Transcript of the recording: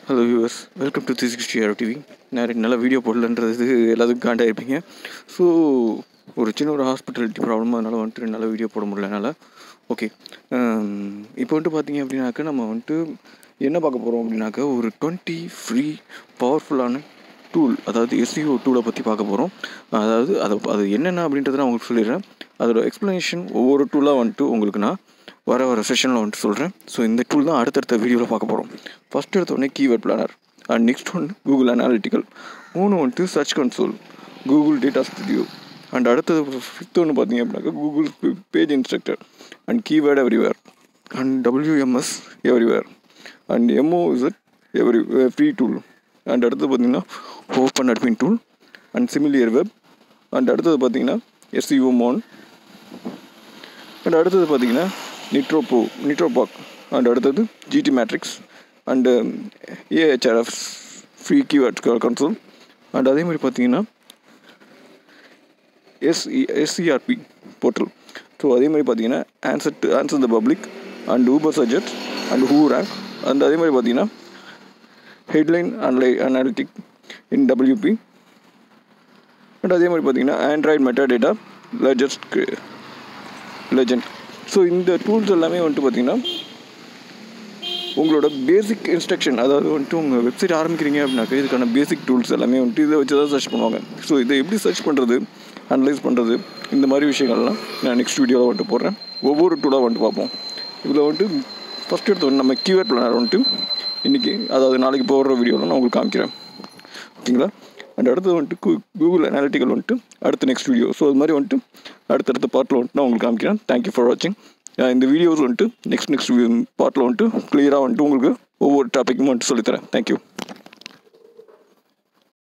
hello viewers welcome to three sixty R TV நான் ரெண்டு நாளாக வீடியோ போடலன்றது எல்லாத்துக்கும் காண்டாக இருப்பீங்க ஸோ ஒரு சின்ன ஒரு ஹாஸ்பிட்டாலிட்டி ப்ராப்ளம் அதனால் வந்துட்டு ரெண்டு நாளாக வீடியோ போட முடியல என்னால் ஓகே இப்போ வந்துட்டு பார்த்தீங்க அப்படின்னாக்கா நம்ம வந்துட்டு என்ன பார்க்க போகிறோம் அப்படின்னாக்கா ஒரு டுவெண்ட்டி ஃப்ரீ பவர்ஃபுல்லான டூல் அதாவது எஸ்சிஓ டூலை பற்றி பார்க்க போகிறோம் அதாவது அதை அது என்னென்ன அப்படின்றத நான் உங்களுக்கு சொல்லிடுறேன் அதோட எக்ஸ்ப்ளனேஷன் ஒவ்வொரு டூலாக வந்துட்டு உங்களுக்கு நான் வர வர செஷனில் வந்துட்டு சொல்கிறேன் ஸோ இந்த டூல் தான் அடுத்தடுத்த வீடியோவில் பார்க்க போகிறோம் ஃபஸ்ட் எடுத்தோடனே keyword planner and next one Google analytical மூணு வந்துட்டு search console Google data studio and அடுத்தது ஃபிஃப்த் ஒன்று பார்த்தீங்க அப்படின்னாக்கா Google page instructor and keyword everywhere and WMS everywhere and MO Z every free tool and அடுத்தது பார்த்தீங்கன்னா open admin tool and similar web and அடுத்தது பார்த்தீங்கன்னா எஸ்சிஓ மோன் and அடுத்தது பார்த்தீங்கன்னா நிட்ரோபோ நிட்ரோபாக் அண்ட் அடுத்தது GT metrix and AHRF free keyword console and அதே மாதிரி பார்த்தீங்கன்னா எஸ்இ எஸ்சிஆர்பி போர்ட்டல் ஸோ அதே மாதிரி பார்த்தீங்கன்னா answer to answer the public and Uber suggest and who rank and அதே மாதிரி பார்த்தீங்கன்னா ஹெட்லைன் அன்லை அனாலிட்டிக் இன் டபிள்யூபி அண்ட் அதே மாதிரி பார்த்தீங்கன்னா ஆண்ட்ராய்டு மெட்டா டேட்டா லெஜஸ்ட் லெஜண்ட் ஸோ இந்த டூல்ஸ் எல்லாமே வந்துட்டு பார்த்தீங்கன்னா உங்களோட பேசிக் இன்ஸ்ட்ரக்ஷன் அதாவது வந்துட்டு உங்கள் வெப்சைட் ஆரம்பிக்கிறீங்க அப்படின்னாக்கா இதுக்கான பேசிக் டூல்ஸ் எல்லாமே வந்துட்டு இதை வச்சு தான் சர்ச் பண்ணுவாங்க ஸோ இதை எப்படி சர்ச் பண்ணுறது அனலைஸ் பண்ணுறது இந்த மாதிரி விஷயங்கள்லாம் நான் நெக்ஸ்ட் வீடியோவில் வந்துட்டு போடுறேன் ஒவ்வொரு டூலாக வந்துட்டு பார்ப்போம் இதில் வந்துட்டு ஃபஸ்ட் எடுத்த வந்து நம்ம கீவேர்ட் பிளானர் வந்துட்டு இன்றைக்கி அதாவது நாளைக்கு போடுற வீடியோவில் நான் உங்களுக்கு காமிக்கிறேன் ஓகேங்களா அண்ட் அடுத்தது வந்துட்டு கூ கூகுள் அனாலிட்டிக்கல் வந்துட்டு அடுத்த நெக்ஸ்ட் வீடியோ ஸோ அது மாதிரி வந்துட்டு அடுத்தடுத்த பார்ட்டில் வந்துட்டு நான் உங்களுக்கு காமிக்கிறேன் தேங்க்யூ ஃபார் வாட்சிங் இந்த வீடியோஸ் வந்துட்டு நெக்ஸ்ட் நெக்ஸ்ட் பார்ட்டில் வந்துட்டு கிளியராக வந்துட்டு உங்களுக்கு ஒவ்வொரு டாப்பிக்கும் வந்துட்டு சொல்லித்தரேன் தேங்க்யூ